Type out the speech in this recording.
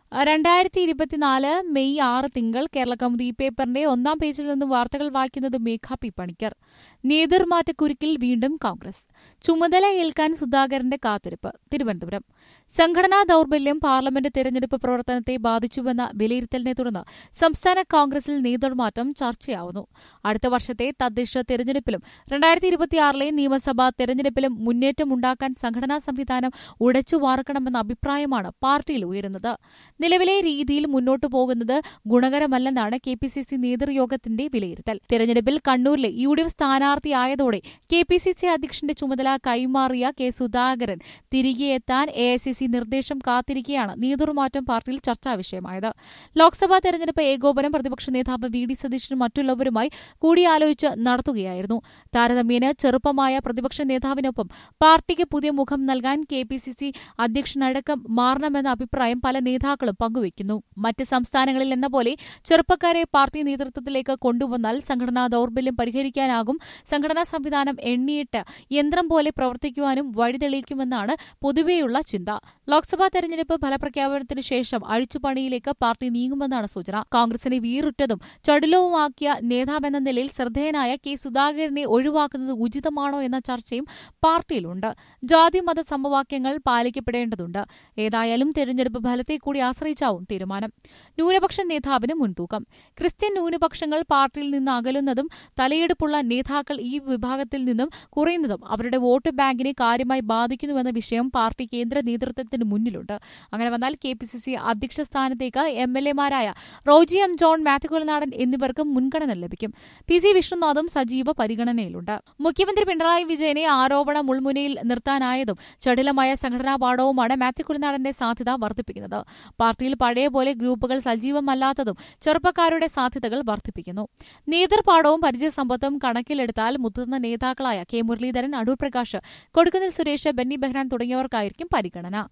രണ്ടായിരത്തി ഇരുപത്തിനാല് മെയ് ആറ് തിങ്കൾ കേരള കൗമുദി പേപ്പറിന്റെ ഒന്നാം പേജിൽ നിന്നും വാർത്തകൾ വായിക്കുന്നത് മേഘ പി പണിക്കർ നേതൃമാറ്റക്കുരുക്കിൽ വീണ്ടും കോൺഗ്രസ് ചുമതല ഏൽക്കാൻ സുധാകരന്റെ കാത്തിരിപ്പ് തിരുവനന്തപുരം സംഘടനാ ദൌർബല്യം പാർലമെന്റ് തെരഞ്ഞെടുപ്പ് പ്രവർത്തനത്തെ ബാധിച്ചുവെന്ന വിലയിരുത്തലിനെ തുടർന്ന് സംസ്ഥാന കോൺഗ്രസിൽ നേതൃമാറ്റം ചർച്ചയാവുന്നു അടുത്ത വർഷത്തെ തദ്ദേശ തെരഞ്ഞെടുപ്പിലും രണ്ടായിരത്തി ഇരുപത്തിയാറിലെ നിയമസഭാ തെരഞ്ഞെടുപ്പിലും മുന്നേറ്റമുണ്ടാക്കാൻ സംഘടനാ സംവിധാനം ഉടച്ചു വാർക്കണമെന്ന അഭിപ്രായമാണ് പാർട്ടിയിൽ ഉയരുന്നത് നിലവിലെ രീതിയിൽ മുന്നോട്ടു പോകുന്നത് ഗുണകരമല്ലെന്നാണ് കെ പി സി സി നേതൃയോഗത്തിന്റെ വിലയിരുത്തൽ തെരഞ്ഞെടുപ്പിൽ കണ്ണൂരിലെ യു ഡി എഫ് സ്ഥാനാർത്ഥിയായതോടെ കെ പി സി സി അധ്യക്ഷന്റെ ചുമതല കൈമാറിയ കെ സുധാകരൻ തിരികെ എത്താൻ എ ഐ സി സി നിർദ്ദേശം കാത്തിരിക്കെയാണ് നേതൃമാറ്റം പാർട്ടിയിൽ ചർച്ചാ വിഷയമായത് ലോക്സഭാ തെരഞ്ഞെടുപ്പ് ഏകോപനം പ്രതിപക്ഷ നേതാവ് വി ഡി സതീശനും മറ്റുള്ളവരുമായി കൂടിയാലോചിച്ച് നടത്തുകയായിരുന്നു താരതമ്യേന ചെറുപ്പമായ പ്രതിപക്ഷ നേതാവിനൊപ്പം പാർട്ടിക്ക് പുതിയ മുഖം നൽകാൻ കെ പി സി സി അധ്യക്ഷനടക്കം മാറണമെന്ന അഭിപ്രായം പല നേതാക്കളും പങ്കുവയ്ക്കുന്നു മറ്റ് സംസ്ഥാനങ്ങളിൽ എന്ന പോലെ ചെറുപ്പക്കാരെ പാർട്ടി നേതൃത്വത്തിലേക്ക് കൊണ്ടുവന്നാൽ സംഘടനാ ദൌർബല്യം പരിഹരിക്കാനാകും സംഘടനാ സംവിധാനം എണ്ണിയിട്ട് യന്ത്രം പോലെ പ്രവർത്തിക്കുവാനും വഴിതെളിയിക്കുമെന്നാണ് പൊതുവെയുള്ള ചിന്ത ലോക്സഭാ തെരഞ്ഞെടുപ്പ് ഫലപ്രഖ്യാപനത്തിനു ശേഷം അഴിച്ചുപണിയിലേക്ക് പാർട്ടി നീങ്ങുമെന്നാണ് സൂചന കോൺഗ്രസിനെ വീറുറ്റതും ചടുലവുമാക്കിയ നേതാവെന്ന നിലയിൽ ശ്രദ്ധേയനായ കെ സുധാകരനെ ഒഴിവാക്കുന്നത് ഉചിതമാണോ എന്ന ചർച്ചയും പാർട്ടിയിലുണ്ട് ജാതി മത സമവാക്യങ്ങൾ പാലിക്കപ്പെടേണ്ടതുണ്ട് ഏതായാലും തെരഞ്ഞെടുപ്പ് ഫലത്തെ കൂടി ആശ്രയിച്ചാവും തീരുമാനം ന്യൂനപക്ഷ നേതാവിന് മുൻതൂക്കം ക്രിസ്ത്യൻ ന്യൂനപക്ഷങ്ങൾ പാർട്ടിയിൽ നിന്ന് അകലുന്നതും തലയെടുപ്പുള്ള നേതാക്കൾ ഈ വിഭാഗത്തിൽ നിന്നും കുറയുന്നതും അവരുടെ വോട്ട് ബാങ്കിനെ കാര്യമായി ബാധിക്കുന്നുവെന്ന വിഷയം പാർട്ടി കേന്ദ്ര നേതൃത്വത്തിന് മുന്നിലുണ്ട് അങ്ങനെ വന്നാൽ കെ പി സി സി അധ്യക്ഷ സ്ഥാനത്തേക്ക് എം എൽ എമാരായ റോജി എം ജോൺ മാത്യു കുലനാടൻ എന്നിവർക്ക് മുൻഗണന ലഭിക്കും പി സി വിഷ്ണുനാഥും സജീവ പരിഗണനയിലുണ്ട് മുഖ്യമന്ത്രി പിണറായി വിജയനെ ആരോപണ മുൾമുനയിൽ നിർത്താനായതും ചടിലമായ സംഘടനാ പാഠവുമാണ് മാത്യു കുലനാടന്റെ സാധ്യത വർദ്ധിപ്പിക്കുന്നത് പാർട്ടിയിൽ പഴയ പോലെ ഗ്രൂപ്പുകൾ സജീവമല്ലാത്തതും ചെറുപ്പക്കാരുടെ സാധ്യതകൾ വർദ്ധിപ്പിക്കുന്നു നേതൃപാഠവും പരിചയസമ്പത്തും കണക്കിലെടുത്താൽ മുതിർന്ന നേതാക്കളായ കെ മുരളീധരൻ അടൂർ പ്രകാശ് കൊടുക്കുന്നിൽ സുരേഷ് ബെന്നി ബെഹ്റാൻ തുടങ്ങിയവർക്കായിരിക്കും പരിഗണന